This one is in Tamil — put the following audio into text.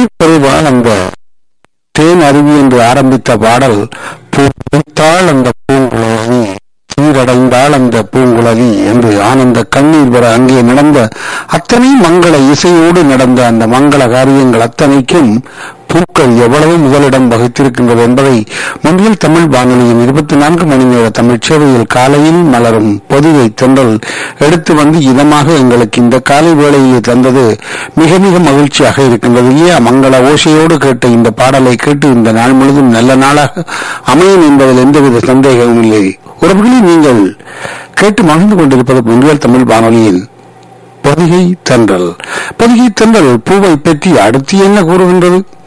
பெருவாள் அந்த தேன் அருவி என்று ஆரம்பித்த பாடல் பூத்தாள் அந்த பூங்குழலி சீரடைந்தாள் அந்த பூங்குழலி என்று ஆனந்த கண்ணீர் பெற அங்கே நடந்த அத்தனை மங்கள இசையோடு நடந்த அந்த மங்கள காரியங்கள் அத்தனைக்கும் பூக்கள் எவ்வளவு முதலிடம் வகித்திருக்கின்றது என்பதை முன்னில் தமிழ் வானொலியின் இருபத்தி நான்கு மணி நேர தமிழ் சேவையில் காலையில் மலரும் பொதுவை தென்றல் எடுத்து வந்து இதமாக எங்களுக்கு இந்த காலை வேளையை தந்தது மிக மிக மகிழ்ச்சியாக இருக்கின்றது ஏன் மங்கள ஓசையோடு கேட்ட இந்த பாடலை கேட்டு இந்த நாள் முழுதும் நல்ல நாளாக அமையும் என்பதில் எந்தவித சந்தேகமும் இல்லை உறவுகளை நீங்கள் கேட்டு மகிழ்ந்து கொண்டிருப்பது முன்னில் தமிழ் வானொலியில் பொதிகை தென்றல் பொதிகை தென்றல் பூவை பற்றி அடுத்து என்ன கூறுகின்றது